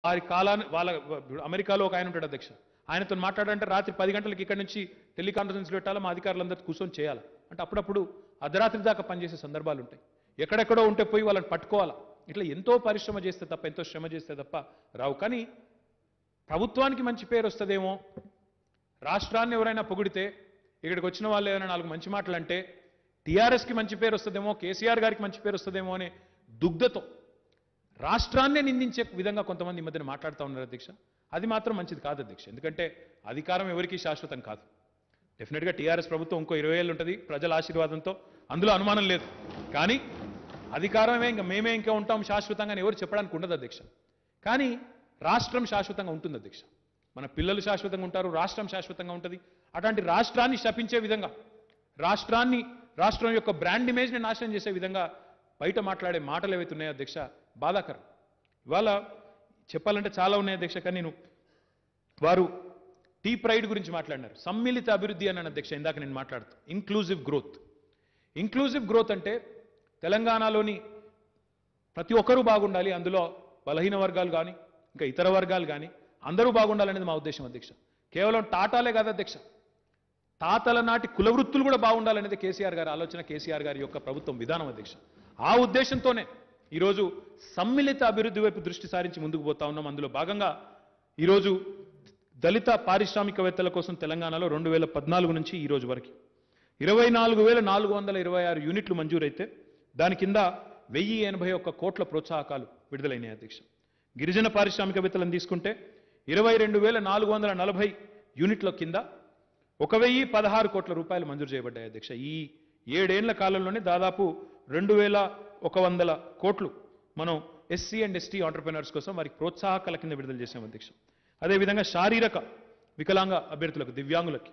వారి కాలాన్ని వాళ్ళ అమెరికాలో ఒక ఆయన ఉంటాడు అధ్యక్ష ఆయనతో మాట్లాడాలంటే రాత్రి పది గంటలకు ఇక్కడ నుంచి టెలికాన్ఫరెన్స్ పెట్టాలి మా అధికారులందరూ కూర్చొని చేయాలి అంటే అప్పుడప్పుడు అర్ధరాత్రి దాకా పనిచేసే సందర్భాలు ఉంటాయి ఎక్కడెక్కడో ఉంటే పోయి వాళ్ళని పట్టుకోవాలా ఇట్లా ఎంతో పరిశ్రమ చేస్తే తప్ప ఎంతో శ్రమ చేస్తే తప్ప రావు కానీ ప్రభుత్వానికి మంచి పేరు వస్తుందేమో రాష్ట్రాన్ని ఎవరైనా పొగిడితే ఇక్కడికి వచ్చిన వాళ్ళు ఏదైనా నాలుగు మంచి మాటలు అంటే టీఆర్ఎస్కి మంచి పేరు వస్తుందేమో కేసీఆర్ గారికి మంచి పేరు వస్తుందేమో అనే దుగ్ధతో రాష్ట్రాన్నే నిందించే విధంగా కొంతమంది ఈ మధ్యన మాట్లాడుతూ ఉన్నారు అధ్యక్ష అది మాత్రం మంచిది కాదు అధ్యక్ష ఎందుకంటే అధికారం ఎవరికీ శాశ్వతం కాదు డెఫినెట్గా టీఆర్ఎస్ ప్రభుత్వం ఇంకో ఇరవై ఏళ్ళు ఉంటుంది ప్రజల ఆశీర్వాదంతో అందులో అనుమానం లేదు కానీ అధికారమే ఇంకా మేమే ఇంకా ఉంటాం శాశ్వతంగా అని ఎవరు చెప్పడానికి ఉండదు అధ్యక్ష కానీ రాష్ట్రం శాశ్వతంగా ఉంటుంది అధ్యక్ష మన పిల్లలు శాశ్వతంగా ఉంటారు రాష్ట్రం శాశ్వతంగా ఉంటుంది అట్లాంటి రాష్ట్రాన్ని శపించే విధంగా రాష్ట్రాన్ని రాష్ట్రం యొక్క బ్రాండ్ ఇమేజ్ని నాశనం చేసే విధంగా బయట మాట్లాడే మాటలు ఏవైతే ఉన్నాయో అధ్యక్ష బాధాకరం ఇవాళ చెప్పాలంటే చాలా ఉన్నాయి అధ్యక్ష కానీ నేను వారు టీ ప్రైడ్ గురించి మాట్లాడినారు సమ్మిళిత అభివృద్ధి అన్నాను అధ్యక్ష ఇందాక నేను మాట్లాడుతూ ఇంక్లూజివ్ గ్రోత్ ఇంక్లూజివ్ గ్రోత్ అంటే తెలంగాణలోని ప్రతి ఒక్కరూ బాగుండాలి అందులో బలహీన వర్గాలు కానీ ఇంకా ఇతర వర్గాలు కానీ అందరూ బాగుండాలనేది మా ఉద్దేశం అధ్యక్ష కేవలం టాటాలే కాదు అధ్యక్ష తాతల నాటి కుల వృత్తులు కూడా బాగుండాలనేది కేసీఆర్ గారి ఆలోచన కేసీఆర్ గారి యొక్క ప్రభుత్వం విధానం అధ్యక్ష ఆ ఉద్దేశంతోనే ఈరోజు సమ్మిళిత అభివృద్ధి వైపు దృష్టి సారించి ముందుకు పోతా ఉన్నాం అందులో భాగంగా ఈరోజు దళిత పారిశ్రామికవేత్తల కోసం తెలంగాణలో రెండు వేల పద్నాలుగు నుంచి ఈ రోజు వరకు ఇరవై నాలుగు వేల నాలుగు వందల ఇరవై ఆరు యూనిట్లు మంజూరైతే దాని కింద వెయ్యి ఎనభై ఒక్క కోట్ల ప్రోత్సాహకాలు విడుదలైనాయి అధ్యక్ష గిరిజన పారిశ్రామికవేత్తలను తీసుకుంటే ఇరవై రెండు వేల నాలుగు వందల నలభై యూనిట్ల కింద ఒక వెయ్యి పదహారు కోట్ల రూపాయలు మంజూరు చేయబడ్డాయి అధ్యక్ష ఈ ఏడేళ్ల కాలంలోనే దాదాపు రెండు వేల ఒక వందల కోట్లు మనం ఎస్సీ అండ్ ఎస్టీ ఆంటర్ప్రినర్స్ కోసం వారికి ప్రోత్సాహకాల కింద విడుదల చేసాం అధ్యక్ష అదేవిధంగా శారీరక వికలాంగ అభ్యర్థులకు దివ్యాంగులకి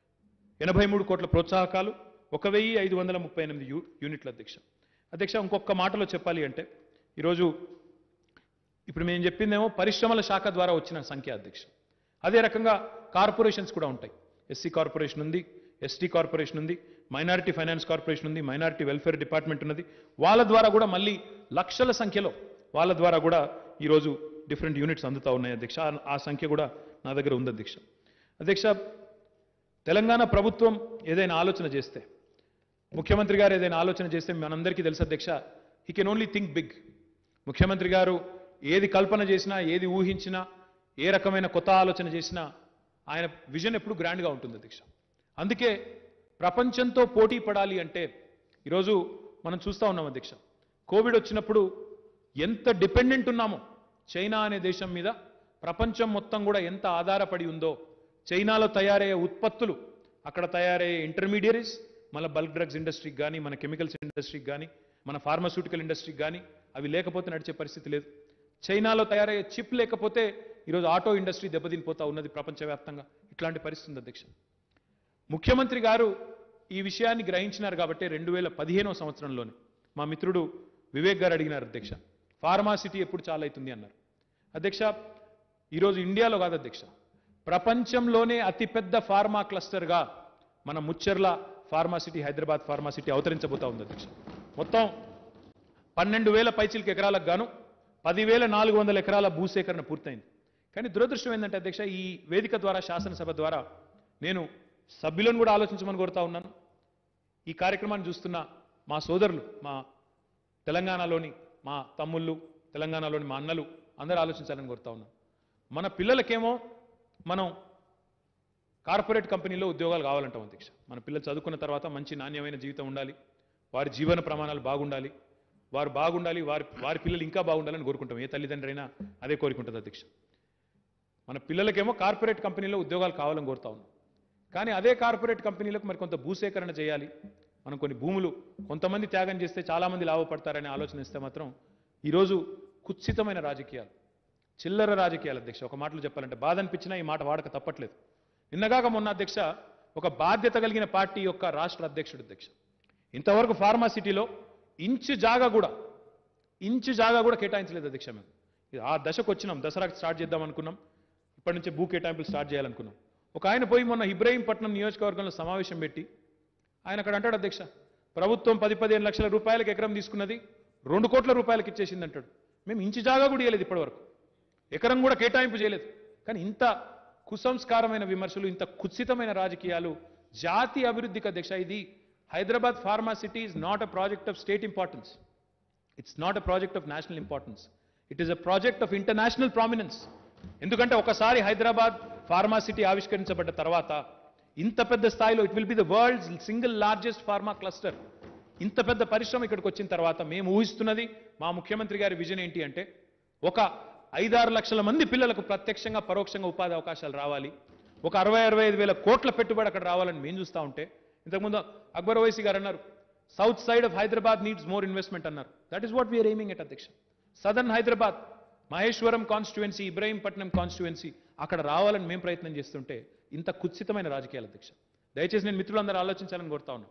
ఎనభై మూడు కోట్ల ప్రోత్సాహకాలు ఒక వెయ్యి ఐదు వందల ముప్పై ఎనిమిది యూ యూనిట్ల అధ్యక్ష అధ్యక్ష ఇంకొక మాటలో చెప్పాలి అంటే ఈరోజు ఇప్పుడు మేము చెప్పిందేమో పరిశ్రమల శాఖ ద్వారా వచ్చిన సంఖ్య అధ్యక్ష అదే రకంగా కార్పొరేషన్స్ కూడా ఉంటాయి ఎస్సీ కార్పొరేషన్ ఉంది ఎస్టీ కార్పొరేషన్ ఉంది మైనారిటీ ఫైనాన్స్ కార్పొరేషన్ ఉంది మైనారిటీ వెల్ఫేర్ డిపార్ట్మెంట్ ఉన్నది వాళ్ళ ద్వారా కూడా మళ్ళీ లక్షల సంఖ్యలో వాళ్ళ ద్వారా కూడా ఈరోజు డిఫరెంట్ యూనిట్స్ అందుతా ఉన్నాయి అధ్యక్ష ఆ- ఆ సంఖ్య కూడా నా దగ్గర ఉంది అధ్యక్ష అధ్యక్ష తెలంగాణ ప్రభుత్వం ఏదైనా ఆలోచన చేస్తే ముఖ్యమంత్రి గారు ఏదైనా ఆలోచన చేస్తే మనందరికీ తెలుసు అధ్యక్ష he can only think big ముఖ్యమంత్రి గారు ఏది కల్పన చేసినా ఏది ఊహించినా ఏ రకమైన కొత్త ఆలోచన చేసినా ఆయన విజన్ ఎప్పుడు గ్రాండ్గా ఉంటుంది అధ్యక్ష అందుకే ప్రపంచంతో పోటీ పడాలి అంటే ఈరోజు మనం చూస్తూ ఉన్నాం అధ్యక్ష కోవిడ్ వచ్చినప్పుడు ఎంత డిపెండెంట్ ఉన్నామో చైనా అనే దేశం మీద ప్రపంచం మొత్తం కూడా ఎంత ఆధారపడి ఉందో చైనాలో తయారయ్యే ఉత్పత్తులు అక్కడ తయారయ్యే ఇంటర్మీడియరీస్ మన బల్క్ డ్రగ్స్ ఇండస్ట్రీకి కానీ మన కెమికల్స్ ఇండస్ట్రీకి కానీ మన ఫార్మాస్యూటికల్ ఇండస్ట్రీకి కానీ అవి లేకపోతే నడిచే పరిస్థితి లేదు చైనాలో తయారయ్యే చిప్ లేకపోతే ఈరోజు ఆటో ఇండస్ట్రీ దెబ్బతినిపోతా ఉన్నది ప్రపంచవ్యాప్తంగా ఇట్లాంటి పరిస్థితి ఉంది అధ్యక్ష ముఖ్యమంత్రి గారు ఈ విషయాన్ని గ్రహించినారు కాబట్టి రెండు వేల పదిహేనవ సంవత్సరంలోనే మా మిత్రుడు వివేక్ గారు అడిగినారు అధ్యక్ష ఫార్మాసిటీ ఎప్పుడు చాలా అవుతుంది అన్నారు అధ్యక్ష ఈరోజు ఇండియాలో కాదు అధ్యక్ష ప్రపంచంలోనే అతిపెద్ద ఫార్మా క్లస్టర్గా మన ముచ్చర్ల ఫార్మాసిటీ హైదరాబాద్ ఫార్మాసిటీ అవతరించబోతా ఉంది అధ్యక్ష మొత్తం పన్నెండు వేల పైచిలకు ఎకరాలకు గాను పదివేల నాలుగు వందల ఎకరాల భూసేకరణ పూర్తయింది కానీ దురదృష్టం ఏంటంటే అధ్యక్ష ఈ వేదిక ద్వారా శాసనసభ ద్వారా నేను సభ్యులను కూడా ఆలోచించమని కోరుతా ఉన్నాను ఈ కార్యక్రమాన్ని చూస్తున్న మా సోదరులు మా తెలంగాణలోని మా తమ్ముళ్ళు తెలంగాణలోని మా అన్నలు అందరూ ఆలోచించాలని కోరుతా ఉన్నాను మన పిల్లలకేమో మనం కార్పొరేట్ కంపెనీలో ఉద్యోగాలు కావాలంటాం అధ్యక్ష మన పిల్లలు చదువుకున్న తర్వాత మంచి నాణ్యమైన జీవితం ఉండాలి వారి జీవన ప్రమాణాలు బాగుండాలి వారు బాగుండాలి వారి వారి పిల్లలు ఇంకా బాగుండాలని కోరుకుంటాం ఏ తల్లిదండ్రి అయినా అదే కోరుకుంటుంది అధ్యక్ష మన పిల్లలకేమో కార్పొరేట్ కంపెనీలో ఉద్యోగాలు కావాలని కోరుతా ఉన్నాం కానీ అదే కార్పొరేట్ కంపెనీలకు మరి కొంత భూసేకరణ చేయాలి మనం కొన్ని భూములు కొంతమంది త్యాగం చేస్తే చాలామంది లాభపడతారనే ఆలోచన ఇస్తే మాత్రం ఈరోజు కుత్సితమైన రాజకీయాలు చిల్లర రాజకీయాలు అధ్యక్ష ఒక మాటలో చెప్పాలంటే బాధ అనిపించినా ఈ మాట వాడక తప్పట్లేదు నిన్నగాక మొన్న అధ్యక్ష ఒక బాధ్యత కలిగిన పార్టీ యొక్క రాష్ట్ర అధ్యక్షుడు అధ్యక్ష ఇంతవరకు ఫార్మాసిటీలో ఇంచు జాగా కూడా ఇంచు జాగా కూడా కేటాయించలేదు అధ్యక్ష మేము ఇది ఆ దశకు వచ్చినాం దసరాకి స్టార్ట్ చేద్దాం అనుకున్నాం ఇప్పటి నుంచే భూ కేటాయింపులు స్టార్ట్ చేయాలనుకున్నాం ఒక ఆయన పోయి మొన్న ఇబ్రహీంపట్నం నియోజకవర్గంలో సమావేశం పెట్టి ఆయన అక్కడ అంటాడు అధ్యక్ష ప్రభుత్వం పది పదిహేను లక్షల రూపాయలకి ఎకరం తీసుకున్నది రెండు కోట్ల రూపాయలకి ఇచ్చేసింది అంటాడు మేము ఇంచు జాగా కూడా ఇవ్వలేదు ఇప్పటివరకు ఎకరం కూడా కేటాయింపు చేయలేదు కానీ ఇంత కుసంస్కారమైన విమర్శలు ఇంత కుత్సితమైన రాజకీయాలు జాతీయ అభివృద్ధికి అధ్యక్ష ఇది Hyderabad pharma city is not a project of state importance it's not a project of national importance it is a project of international prominence ఎందుకంటే ఒకసారి హైదరాబాద్ ఫార్మా సిటీ ఆవిష్కరించబడ్డ తర్వాత ఇంత పెద్ద స్థాయిలో it will be the world's single largest pharma cluster ఇంత పెద్ద పరిశ్రమ ఇక్కడికి వచ్చిన తర్వాత మేము ఊహిస్తున్నది మా ముఖ్యమంత్రి గారి విజన్ ఏంటి అంటే ఒక ఐదారు లక్షల మంది పిల్లలకు ప్రత్యక్షంగా పరోక్షంగా ఉపాధి అవకాశాలు రావాలి ఒక అరవై అరవై ఐదు వేల కోట్ల పెట్టుబడి అక్కడ రావాలని మేము చూస్తూ ఉంటే ఇంతకుముందు అక్బర్ ఓవైసీ గారు అన్నారు south side of Hyderabad needs more investment అన్నారు that is what we're aiming at అధ్యక్ష southern Hyderabad Maheshwaram constituency Ibrahimpatnam constituency అక్కడ రావాలని మేము ప్రయత్నం చేస్తుంటే ఇంత కుత్సితమైన రాజకీయాల అధ్యక్ష దయచేసి నేను మిత్రులందరూ ఆలోచించాలని కోరుతా ఉన్నా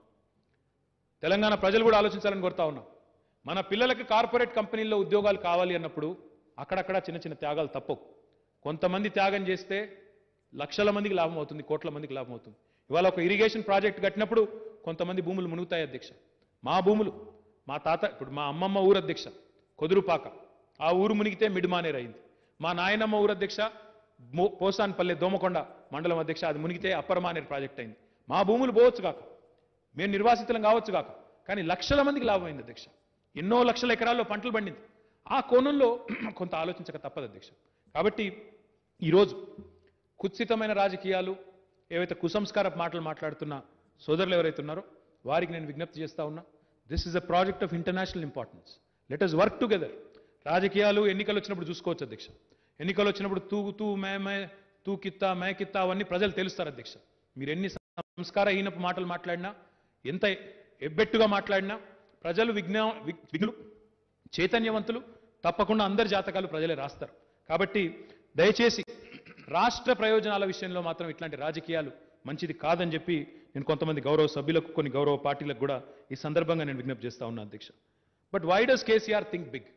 తెలంగాణ ప్రజలు కూడా ఆలోచించాలని కోరుతా ఉన్నా మన పిల్లలకి కార్పొరేట్ కంపెనీల్లో ఉద్యోగాలు కావాలి అన్నప్పుడు అక్కడక్కడ చిన్న చిన్న త్యాగాలు తప్పవు కొంతమంది త్యాగం చేస్తే లక్షల మందికి లాభం అవుతుంది కోట్ల మందికి లాభం అవుతుంది ఇవాళ ఒక ఇరిగేషన్ ప్రాజెక్ట్ కట్టినప్పుడు కొంతమంది భూములు మునుగుతాయి అధ్యక్ష మా భూములు మా తాత ఇప్పుడు మా అమ్మమ్మ ఊరు అధ్యక్ష కొదురుపాక ఆ ఊరు మునిగితే మిడిమానేర్ అయింది మా నాయనమ్మ ఊరు అధ్యక్ష మో- పోసాన్పల్లె దోమకొండ మండలం అధ్యక్ష అది మునిగితే అప్పర్ మానేర్ ప్రాజెక్ట్ అయింది మా భూములు పోవచ్చు కాక మేము నిర్వాసితులం కావచ్చు కాక కానీ లక్షల మందికి లాభం అయింది అధ్యక్ష ఎన్నో లక్షల ఎకరాల్లో పంటలు పండింది ఆ కోణంలో కొంత ఆలోచించక తప్పదు అధ్యక్ష కాబట్టి ఈరోజు కుత్సితమైన రాజకీయాలు ఏవైతే కుసంస్కార మాటలు మాట్లాడుతున్న సోదరులు ఎవరైతే ఉన్నారో వారికి నేను విజ్ఞప్తి చేస్తా ఉన్నా this is a project of international importance let us work together రాజకీయాలు ఎన్నికలు వచ్చినప్పుడు చూసుకోవచ్చు అధ్యక్ష ఎన్నికలు వచ్చినప్పుడు తూ తూ మే మే తూ కిత్తా మే కిత్తా అవన్నీ ప్రజలు తెలుస్తారు అధ్యక్ష మీరు ఎన్ని సంస్కారహీనపు మాటలు మాట్లాడినా ఎంత ఎబ్బెట్టుగా మాట్లాడినా ప్రజలు విజ్ఞా విగ్- విఘ్నులు చైతన్యవంతులు తప్పకుండా అందరి జాతకాలు ప్రజలే రాస్తారు కాబట్టి దయచేసి రాష్ట్ర ప్రయోజనాల విషయంలో మాత్రం ఇట్లాంటి రాజకీయాలు మంచిది కాదని చెప్పి నేను కొంతమంది గౌరవ సభ్యులకు కొన్ని గౌరవ పార్టీలకు కూడా ఈ సందర్భంగా నేను విజ్ఞప్తి చేస్తా ఉన్నా అధ్యక్ష but why does KCR think big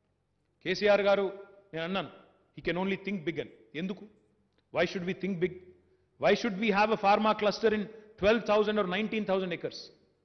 KCR గారు నేను అన్నాను ఈ కెన్ ఓన్లీ థింక్ బిగ్ అని ఎందుకు why should we think big why should we have a pharma cluster in twelve thousand or nineteen thousand acres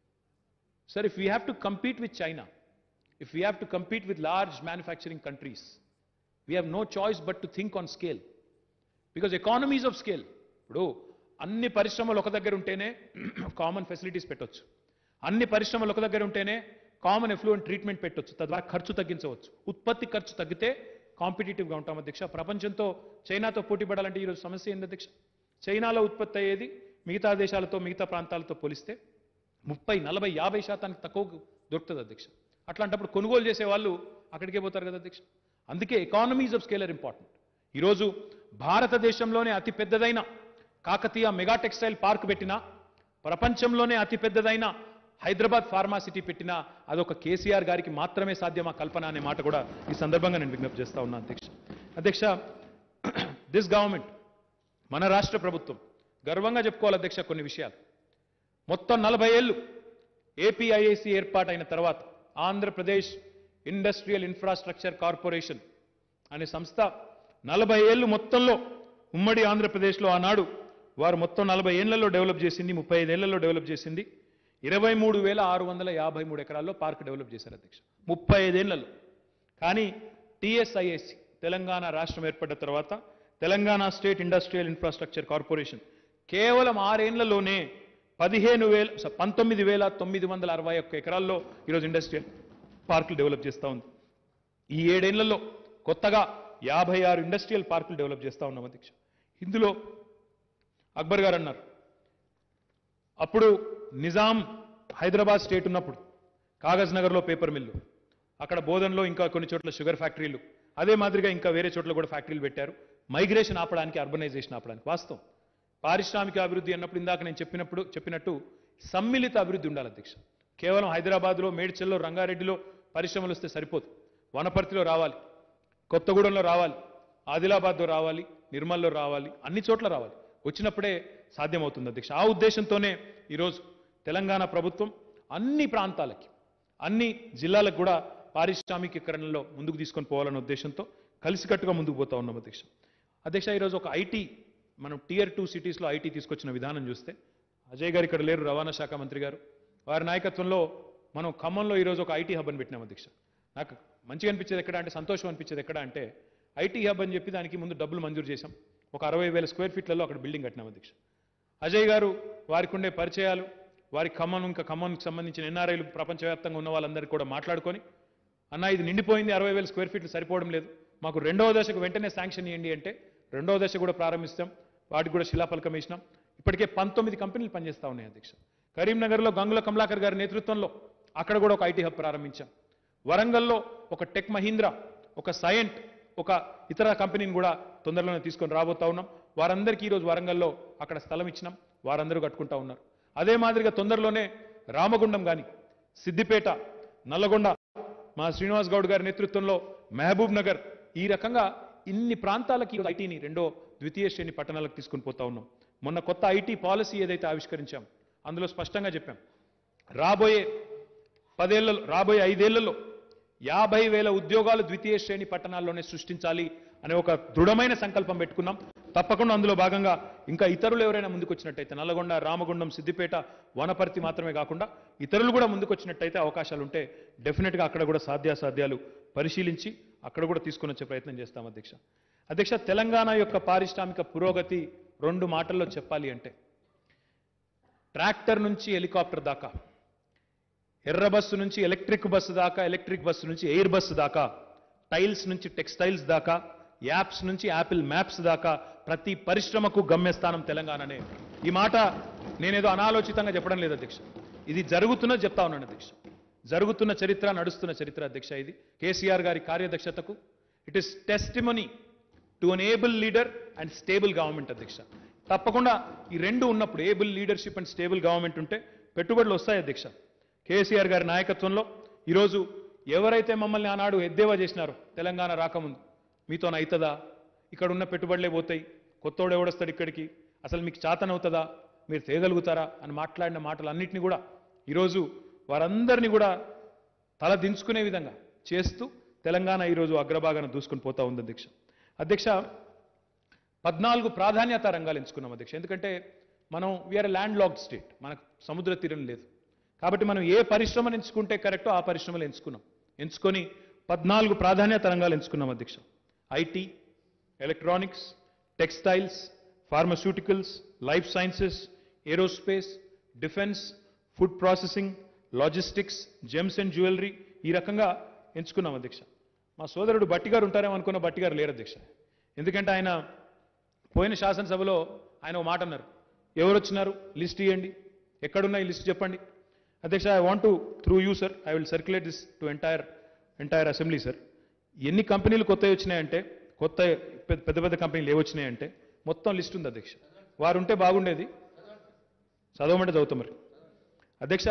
Sir, if we have to compete with China, if we have to compete with large manufacturing countries, we have no choice but to think on scale. Because economies of scale, ఇప్పుడు అన్ని పరిశ్రమలు ఒక దగ్గర ఉంటేనే common facilities పెట్టొచ్చు అన్ని పరిశ్రమలు ఒక దగ్గర ఉంటేనే కామన్ ఎఫ్లూయెంట్ ట్రీట్మెంట్ పెట్టొచ్చు తద్వారా ఖర్చు తగ్గించవచ్చు ఉత్పత్తి ఖర్చు తగ్గితే కాంపిటేటివ్గా ఉంటాం అధ్యక్ష ప్రపంచంతో చైనాతో పోటీ పడాలంటే ఈరోజు సమస్య ఏంది అధ్యక్ష చైనాలో ఉత్పత్తి అయ్యేది మిగతా దేశాలతో మిగతా ప్రాంతాలతో పోలిస్తే ముప్పై నలభై యాభై శాతానికి తక్కువ దొరుకుతుంది అధ్యక్ష అట్లాంటప్పుడు కొనుగోలు చేసే వాళ్ళు అక్కడికే పోతారు కదా అధ్యక్ష అందుకే economies of scale are important ఈరోజు భారతదేశంలోనే అతి పెద్దదైన కాకతీయ మెగా టెక్స్టైల్ పార్క్ పెట్టినా ప్రపంచంలోనే అతి పెద్దదైన హైదరాబాద్ ఫార్మాసిటీ పెట్టినా అదొక కేసీఆర్ గారికి మాత్రమే సాధ్యమా కల్పన అనే మాట కూడా ఈ సందర్భంగా నేను విజ్ఞప్తి చేస్తా ఉన్నా అధ్యక్ష అధ్యక్ష దిస్ గవర్నమెంట్ మన రాష్ట్ర ప్రభుత్వం గర్వంగా చెప్పుకోవాలి అధ్యక్ష కొన్ని విషయాలు మొత్తం నలభై ఏళ్ళు ఏపీఐఏసి ఏర్పాటైన తర్వాత ఆంధ్రప్రదేశ్ ఇండస్ట్రియల్ ఇన్ఫ్రాస్ట్రక్చర్ కార్పొరేషన్ అనే సంస్థ నలభై ఏళ్ళు మొత్తంలో ఉమ్మడి ఆంధ్రప్రదేశ్లో ఆనాడు వారు మొత్తం నలభై ఏళ్లలో డెవలప్ చేసింది ముప్పై ఐదేళ్లలో డెవలప్ చేసింది ఇరవై మూడు వేల ఆరు వందల యాభై మూడు ఎకరాల్లో పార్క్ డెవలప్ చేశారు అధ్యక్ష ముప్పై ఐదేళ్లలో కానీ టిఎస్ఐఏసి తెలంగాణ రాష్ట్రం ఏర్పడ్డ తర్వాత Telangana state industrial infrastructure corporation కేవలం ఆరేళ్లలోనే పదిహేను వేల స- పంతొమ్మిది వేల తొమ్మిది వందల అరవై ఒక్క ఎకరాల్లో ఈరోజు ఇండస్ట్రియల్ పార్కులు డెవలప్ చేస్తూ ఉంది ఈ ఏడేళ్లలో కొత్తగా యాభై ఆరు ఇండస్ట్రియల్ పార్కులు డెవలప్ చేస్తూ ఉన్నాం అధ్యక్ష ఇందులో అక్బర్ గారు అన్నారు అప్పుడు నిజాం హైదరాబాద్ స్టేట్ ఉన్నప్పుడు కాగజ్ నగర్లో పేపర్ మిల్లు అక్కడ బోధన్లో ఇంకా కొన్ని చోట్ల షుగర్ ఫ్యాక్టరీలు అదే మాదిరిగా ఇంకా వేరే చోట్ల కూడా ఫ్యాక్టరీలు పెట్టారు మైగ్రేషన్ ఆపడానికి అర్బనైజేషన్ ఆపడానికి వాస్తవం పారిశ్రామిక అభివృద్ధి అన్నప్పుడు ఇందాక నేను చెప్పినప్పుడు చెప్పినట్టు సమ్మిళిత అభివృద్ధి ఉండాలి అధ్యక్ష కేవలం హైదరాబాద్లో మేడ్చల్లో రంగారెడ్డిలో పరిశ్రమలు వస్తే సరిపోదు వనపర్తిలో రావాలి కొత్తగూడెంలో రావాలి ఆదిలాబాద్లో రావాలి నిర్మల్లో రావాలి అన్ని చోట్ల రావాలి వచ్చినప్పుడే సాధ్యమవుతుంది అధ్యక్ష ఆ ఉద్దేశంతోనే ఈరోజు తెలంగాణ ప్రభుత్వం అన్ని ప్రాంతాలకి అన్ని జిల్లాలకు కూడా పారిశ్రామికీకరణలో ముందుకు తీసుకొని పోవాలనే ఉద్దేశంతో కలిసికట్టుగా ముందుకు పోతా ఉన్నాం అధ్యక్ష అధ్యక్ష ఈరోజు ఒక ఐటీ మనం టియర్ టూ సిటీస్లో ఐటీ తీసుకొచ్చిన విధానం చూస్తే అజయ్ గారు ఇక్కడ లేరు రవాణా శాఖ మంత్రి గారు వారి నాయకత్వంలో మనం ఖమ్మంలో ఈరోజు ఒక ఐటీ హబ్ అని పెట్టినాం అధ్యక్ష నాకు మంచిగా అనిపించేది ఎక్కడ అంటే సంతోషం అనిపించేది ఎక్కడ అంటే ఐటీ హబ్ అని చెప్పి దానికి ముందు డబ్బులు మంజూరు చేశాం ఒక అరవై వేల స్క్వేర్ ఫీట్లలో అక్కడ బిల్డింగ్ కట్టినాం అధ్యక్ష అజయ్ గారు వారికి ఉండే పరిచయాలు వారి ఖమ్మం ఇంకా ఖమ్మంకి సంబంధించిన ఎన్ఆర్ఐలు ప్రపంచవ్యాప్తంగా ఉన్న వాళ్ళందరికీ కూడా మాట్లాడుకొని అన్న ఇది నిండిపోయింది అరవై వేల స్క్వేర్ ఫీట్లు సరిపోవడం లేదు మాకు రెండవ దశకు వెంటనే శాంక్షన్ ఇవ్వండి అంటే రెండవ దశ కూడా ప్రారంభిస్తాం వాటికి కూడా శిలాఫలకం వేసినాం ఇప్పటికే పంతొమ్మిది కంపెనీలు పనిచేస్తా ఉన్నాయి అధ్యక్ష కరీంనగర్లో గంగుల కమలాకర్ గారి నేతృత్వంలో అక్కడ కూడా ఒక ఐటీ హబ్ ప్రారంభించాం వరంగల్లో ఒక టెక్ మహీంద్రా ఒక సైంట్ ఒక ఇతర కంపెనీని కూడా తొందరలోనే తీసుకొని రాబోతా ఉన్నాం వారందరికీ ఈరోజు వరంగల్లో అక్కడ స్థలం ఇచ్చినాం వారందరూ కట్టుకుంటా ఉన్నారు అదే మాదిరిగా తొందరలోనే రామగుండం కానీ సిద్దిపేట నల్లగొండ మా శ్రీనివాస్ గౌడ్ గారి నేతృత్వంలో మహబూబ్ నగర్ ఈ రకంగా ఇన్ని ప్రాంతాలకి ఐటీని రెండో ద్వితీయ శ్రేణి పట్టణాలకు తీసుకుని పోతా ఉన్నాం మొన్న కొత్త ఐటీ పాలసీ ఏదైతే ఆవిష్కరించాం అందులో స్పష్టంగా చెప్పాం రాబోయే పదేళ్లలో రాబోయే ఐదేళ్లలో యాభై వేల ఉద్యోగాలు ద్వితీయ శ్రేణి పట్టణాల్లోనే సృష్టించాలి అనే ఒక దృఢమైన సంకల్పం పెట్టుకున్నాం తప్పకుండా అందులో భాగంగా ఇంకా ఇతరులు ఎవరైనా ముందుకు వచ్చినట్టయితే నల్లగొండ రామగుండం సిద్దిపేట వనపర్తి మాత్రమే కాకుండా ఇతరులు కూడా ముందుకు వచ్చినట్టయితే అవకాశాలు ఉంటే డెఫినెట్గా అక్కడ కూడా సాధ్యాసాధ్యాలు పరిశీలించి అక్కడ కూడా తీసుకొని వచ్చే ప్రయత్నం చేస్తాం అధ్యక్ష అధ్యక్ష తెలంగాణ యొక్క పారిశ్రామిక పురోగతి రెండు మాటల్లో చెప్పాలి అంటే ట్రాక్టర్ నుంచి హెలికాప్టర్ దాకా ఎర్ర బస్సు నుంచి ఎలక్ట్రిక్ బస్సు దాకా ఎలక్ట్రిక్ బస్సు నుంచి ఎయిర్ బస్సు దాకా టైల్స్ నుంచి టెక్స్టైల్స్ దాకా యాప్స్ నుంచి యాపిల్ మ్యాప్స్ దాకా ప్రతి పరిశ్రమకు గమ్యస్థానం తెలంగాణనే ఈ మాట నేనేదో అనాలోచితంగా చెప్పడం లేదు అధ్యక్ష ఇది జరుగుతున్న చెప్తా ఉన్నాను అధ్యక్ష జరుగుతున్న చరిత్ర నడుస్తున్న చరిత్ర అధ్యక్ష ఇది కేసీఆర్ గారి కార్యదక్షతకు it is testimony to an able leader and stable government అధ్యక్ష తప్పకుండా ఈ రెండు ఉన్నప్పుడు able leadership and stable government ఉంటే పెట్టుబడులు వస్తాయి అధ్యక్ష కేసీఆర్ గారి నాయకత్వంలో ఈరోజు ఎవరైతే మమ్మల్ని ఆనాడు ఎద్దేవా చేసినారో తెలంగాణ రాకముందు మీతో అవుతుందా ఇక్కడ ఉన్న పెట్టుబడులే పోతాయి కొత్తోడు ఎవడొస్తాడు ఇక్కడికి అసలు మీకు చాతనవుతుందా మీరు తేగలుగుతారా అని మాట్లాడిన మాటలన్నింటినీ కూడా ఈరోజు వారందరినీ కూడా తల దించుకునే విధంగా చేస్తూ తెలంగాణ ఈరోజు అగ్రభాగాన దూసుకుని పోతా ఉంది అధ్యక్ష అధ్యక్ష పద్నాలుగు ప్రాధాన్యత రంగాలు ఎంచుకున్నాం అధ్యక్ష ఎందుకంటే మనం వీఆర్ ల్యాండ్ లాక్డ్ స్టేట్ మనకు సముద్ర తీరం లేదు కాబట్టి మనం ఏ పరిశ్రమను ఎంచుకుంటే కరెక్టో ఆ పరిశ్రమలు ఎంచుకున్నాం ఎంచుకొని పద్నాలుగు ప్రాధాన్యత రంగాలు ఎంచుకున్నాం అధ్యక్ష IT electronics textiles pharmaceuticals life sciences aerospace defence food processing logistics gems and jewellery ఈ రకంగా ఎంచుకున్నాం అధ్యక్ష మా సోదరుడు బట్టి గారు ఉంటారేమో అనుకున్న బట్టి గారు లేరు అధ్యక్ష ఎందుకంటే ఆయన పోయిన శాసనసభలో ఆయన ఒక మాట అన్నారు ఎవరు వచ్చినారు లిస్ట్ ఇవ్వండి ఎక్కడున్నాయి లిస్ట్ చెప్పండి అధ్యక్ష I want to through you sir I will circulate this to entire entire assembly sir ఎన్ని కంపెనీలు కొత్తవి వచ్చినాయంటే కొత్త పెద్ద పెద్ద పెద్ద కంపెనీలు ఏవొచ్చినాయంటే మొత్తం లిస్ట్ ఉంది అధ్యక్ష వారు ఉంటే బాగుండేది చదవమంటే చదువుతాం మరి అధ్యక్ష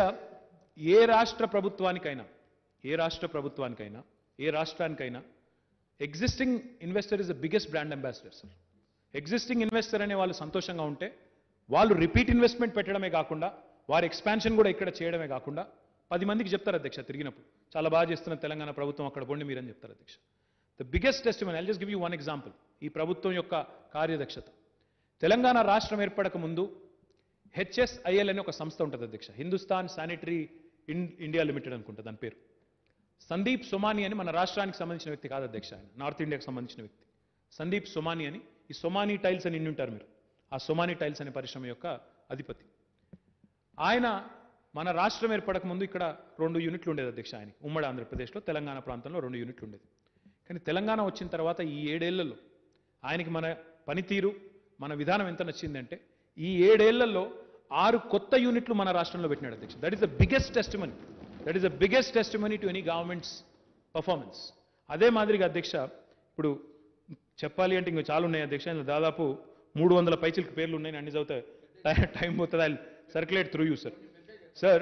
ఏ రాష్ట్ర ప్రభుత్వానికైనా ఏ రాష్ట్ర ప్రభుత్వానికైనా ఏ రాష్ట్రానికైనా existing investor is the biggest brand ambassador sir existing investor అనే వాళ్ళు సంతోషంగా ఉంటే వాళ్ళు రిపీట్ ఇన్వెస్ట్మెంట్ పెట్టడమే కాకుండా వారి ఎక్స్పాన్షన్ కూడా ఇక్కడ చేయడమే కాకుండా పది మందికి చెప్తారు అధ్యక్ష తిరిగినప్పుడు చాలా బాగా చేస్తున్న తెలంగాణ ప్రభుత్వం అక్కడ పోండి మీరని చెప్తారు అధ్యక్ష the biggest test I just give you one example ఈ ప్రభుత్వం యొక్క కార్యదక్షత తెలంగాణ రాష్ట్రం ఏర్పడక ముందు హెచ్ఎస్ఐఎల్ అనే ఒక సంస్థ ఉంటుంది అధ్యక్ష Hindustan sanitary in India limited అనుకుంటా దాని పేరు సందీప్ సొమాని అని మన రాష్ట్రానికి సంబంధించిన వ్యక్తి కాదు అధ్యక్ష ఆయన నార్త్ ఇండియాకి సంబంధించిన వ్యక్తి సందీప్ సొమాని అని ఈ సొమాని టైల్స్ అని ఇన్ని ఉంటారు మీరు ఆ సొమాని టైల్స్ అనే పరిశ్రమ యొక్క అధిపతి ఆయన మన రాష్ట్రం ఏర్పడక ముందు ఇక్కడ రెండు యూనిట్లు ఉండేది అధ్యక్ష ఆయన ఉమ్మడి ఆంధ్రప్రదేశ్లో తెలంగాణ ప్రాంతంలో రెండు యూనిట్లు ఉండేది కానీ తెలంగాణ వచ్చిన తర్వాత ఈ ఏడేళ్లలో ఆయనకి మన పనితీరు మన విధానం ఎంత నచ్చిందంటే ఈ ఏడేళ్లలో ఆరు కొత్త యూనిట్లు మన రాష్ట్రంలో పెట్టినాడు అధ్యక్ష that is the biggest testimony that is the biggest testimony to any government's performance అదే మాదిరిగా అధ్యక్ష ఇప్పుడు చెప్పాలి అంటే ఇంకా చాలా ఉన్నాయి అధ్యక్ష ఇందులో దాదాపు మూడు వందల పైచిలకు పేర్లు ఉన్నాయి అన్ని చదివితే టై- టైం పోతుంది I circulate through you sir sir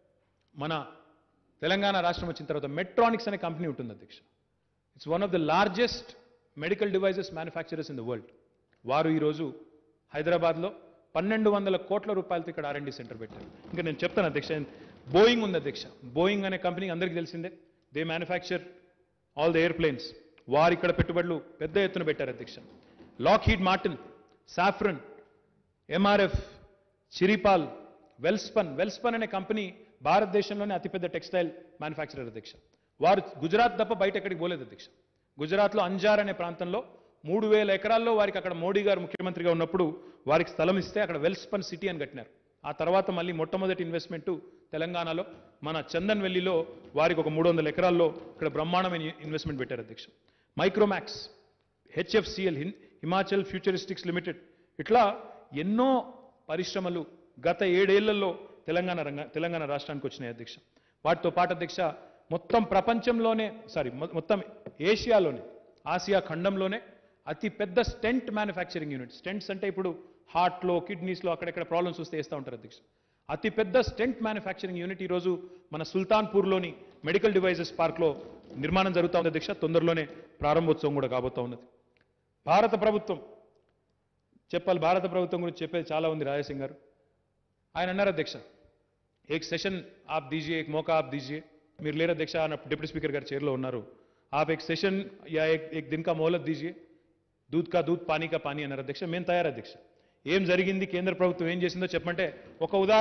మన తెలంగాణ రాష్ట్రం వచ్చిన తర్వాత మెట్రానిక్స్ అనే కంపెనీ ఉంటుంది అధ్యక్ష it's one of the largest medical devices manufacturers in the world వారు ఈరోజు హైదరాబాద్లో పన్నెండు వందల కోట్ల రూపాయలతో ఇక్కడ ఆర్ఎండి సెంటర్ పెట్టారు ఇంకా నేను చెప్తాను అధ్యక్ష బోయింగ్ ఉంది అధ్యక్ష బోయింగ్ అనే కంపెనీ అందరికీ తెలిసిందే they manufacture all the airplanes వారు ఇక్కడ పెట్టుబడులు పెద్ద ఎత్తున పెట్టారు అధ్యక్ష Lockheed Martin Safran MRF Chiripal Welspun Welspun అనే కంపెనీ భారతదేశంలోనే అతిపెద్ద టెక్స్టైల్ మ్యానుఫ్యాక్చరర్ అధ్యక్ష వారు గుజరాత్ తప్ప బయట ఎక్కడికి పోలేదు అధ్యక్ష గుజరాత్లో అంజార్ అనే ప్రాంతంలో మూడు వేల ఎకరాల్లో వారికి అక్కడ మోడీ గారు ముఖ్యమంత్రిగా ఉన్నప్పుడు వారికి స్థలం ఇస్తే అక్కడ వెల్స్పన్ సిటీ అని కట్టినారు ఆ తర్వాత మళ్ళీ మొట్టమొదటి ఇన్వెస్ట్మెంట్ తెలంగాణలో మన చందన్ వెల్లిలో వారికి ఒక మూడు వందల ఎకరాల్లో ఇక్కడ బ్రహ్మాండమైన ఇన్వెస్ట్మెంట్ పెట్టారు అధ్యక్ష Micromax HFCL Himachal futuristics limited ఇట్లా ఎన్నో పరిశ్రమలు గత ఏడేళ్లలో తెలంగాణ రంగ తెలంగాణ రాష్ట్రానికి వచ్చినాయి అధ్యక్ష వాటితో పాటు అధ్యక్ష మొత్తం ప్రపంచంలోనే సారీ మొ- మొత్తం ఏషియాలోనే ఆసియా ఖండంలోనే అతి పెద్ద స్టెంట్ మ్యానుఫ్యాక్చరింగ్ యూనిట్ స్టెంట్స్ అంటే ఇప్పుడు హార్ట్లో కిడ్నీస్లో అక్కడెక్కడ ప్రాబ్లమ్స్ వస్తే వేస్తూ ఉంటారు అధ్యక్ష అతి పెద్ద స్టెంట్ మ్యానుఫ్యాక్చరింగ్ యూనిట్ ఈరోజు మన సుల్తాన్పూర్లోని మెడికల్ డివైజెస్ పార్క్లో నిర్మాణం జరుగుతూ ఉంది అధ్యక్ష తొందరలోనే ప్రారంభోత్సవం కూడా కాబోతా ఉన్నది భారత ప్రభుత్వం చెప్పాలి భారత ప్రభుత్వం గురించి చెప్పేది చాలా ఉంది రాజసింగ్ గారు ఆయన అన్నారు అధ్యక్ష ఏక్ సెషన్ ఆప్ దీజియే ఏక్ మౌకా ఆప్ దీజియే మీరు లేరు అధ్యక్ష ఆయన డిప్యూటీ స్పీకర్ గారు చైర్లో ఉన్నారు ఆప్ ఏక్ సెషన్ యా ఏక్ ఏక్ దిన్ కా మోహలత్ దీజియే దూద్ కా దూద్ పానీ కా పానీ అన్నారు అధ్యక్ష మేము తయారు అధ్యక్ష ఏం జరిగింది కేంద్ర ప్రభుత్వం ఏం చేసిందో చెప్పమంటే ఒక ఉదాహరణ